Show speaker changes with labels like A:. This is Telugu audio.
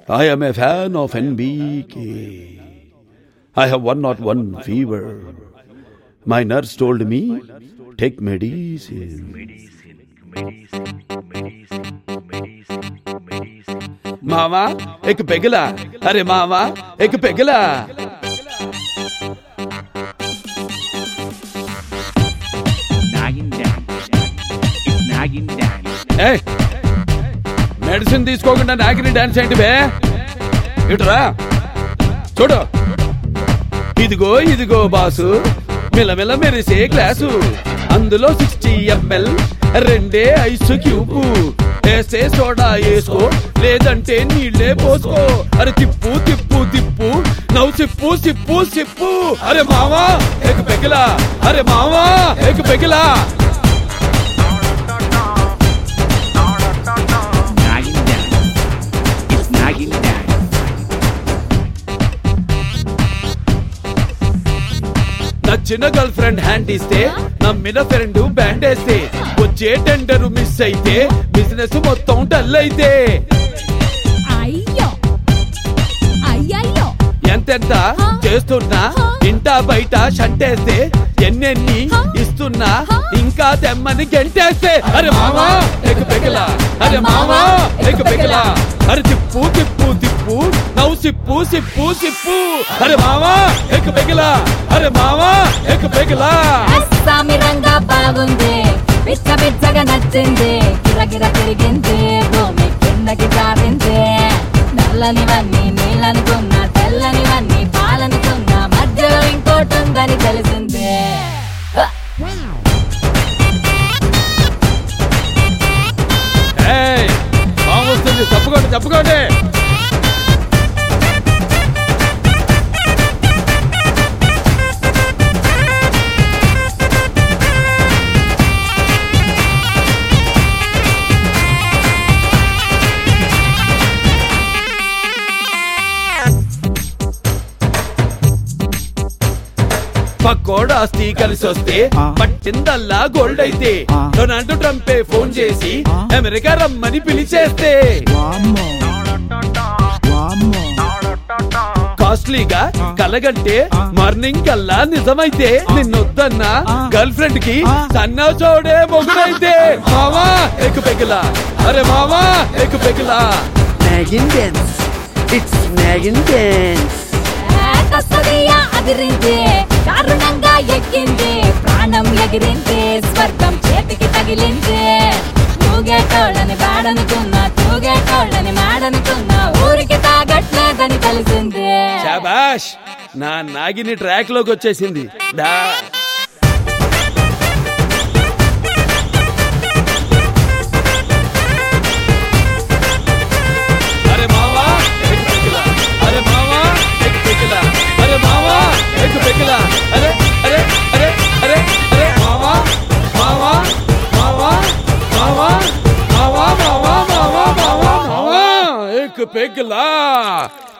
A: I am a fan of NBK. I have 101 fever. My nurse told me, take medicine. మామా ఎక్ పెగలా అరే మామా ఎక్ పెగలా
B: nagging dance. It's nagging dance.
A: ఏయ్ మెడిసిన్ తీసుకోకుండా నాకిని డాన్స్ ఏంటి బే ఇటురా చూడు ఇదిగో ఇదిగో బాసు మిలమిల మెరిసే గ్లాసు అందులో సిక్స్టీ ఎంఎల్ రెండే ఐస్ క్యూబ్ వేస్తే సోడా వేసుకో లేదంటే నీళ్ళే పోసుకో అరే తిప్పు తిప్పు తిప్పు నవ్వు సిప్పు సిప్పు సిప్పు అరే మావా ఎక్ పెగిలా అరే మావా ఎక్ పెగిలా
B: Nagging dance. It's nagging dance.
A: నచ్చిన గర్ల్ ఫ్రెండ్ హ్యాండ్ ఇస్తే నమ్మిన ఫ్రెండ్ బ్యాండ్ వేస్తే వచ్చే టెండర్ మిస్ అయితే బిజినెస్ మొత్తం డల్ అయితే
C: అయ్యో అయ్యయ్యో
A: ఎంతెంత చేస్తున్నా ఇంటా బయట షంటేస్తే ఎన్నెన్ని ఇస్తున్నా ఇంకా తెమ్మని గెంటేస్తే అరే మావా ఎక్ పెగలా అరే మావా ఎక్ పెగలా అరే తిప్పు తిప్పు తిప్పు నవ్వు సిప్పు సిప్పు సిప్పు అరే మావా ఎక్ పెగలా అరే మావా ఎక్ పెగలా
C: అస్సామి రంగా బాగుంది పిచ్చ పిచ్చగా నచ్చింది గిరగిర తిరిగింది భూమి కిందకి జారింది నల్లనివన్నీ నీళ్ళనుకున్నా తెల్లనివన్నీ పాలనుకున్నా మధ్యలో ఇంకోటి ఉందని తెలిసింది
A: ఏయ్ బాగా వస్తుంది తప్పుకోండి తప్పుకోండి పక్కోడు ఆస్తి కలిసి వస్తే పట్టిందల్లా గోల్డ్ అయితే డొనాల్డ్ ట్రంపే ఫోన్ చేసి అమెరికా రమ్మని పిలిచేస్తే కాస్ట్లీగా కలగంటే మార్నింగ్ కల్లా నిజమైతే నిన్నొద్దన్నా గర్ల్ ఫ్రెండ్ కి సన్నా చోడే మొగుడైతే మావా ఎక్కు పెగిలా అరే మావా ఎక్కు పెగిలా
D: Nagging dance. It's nagging dance.
C: కస్తదియా అదిరింది దారుణంగా ఎక్కింది ప్రాణం ఎగిరింది స్వర్గం చేతికి తగిలింది తూగేటోళ్ళని బాడనుకున్నా తూగేటోళ్ళని మాడనుకున్నా ఊరికి తాగట్లేదని తెలిసింది
A: శాబాష్ నా నాగిని ట్రాక్ లోకి వచ్చేసింది డా అరే మావా ఎక్ పెకిలా అరే మావా ఎక్ పెకిలా అరే మావా ఎక్ పెకిలా అరే అరే అరే అరే అరే మావా మావా మావా మావా మావా మావా మావా మావా మావా ఎక్ పెకిలా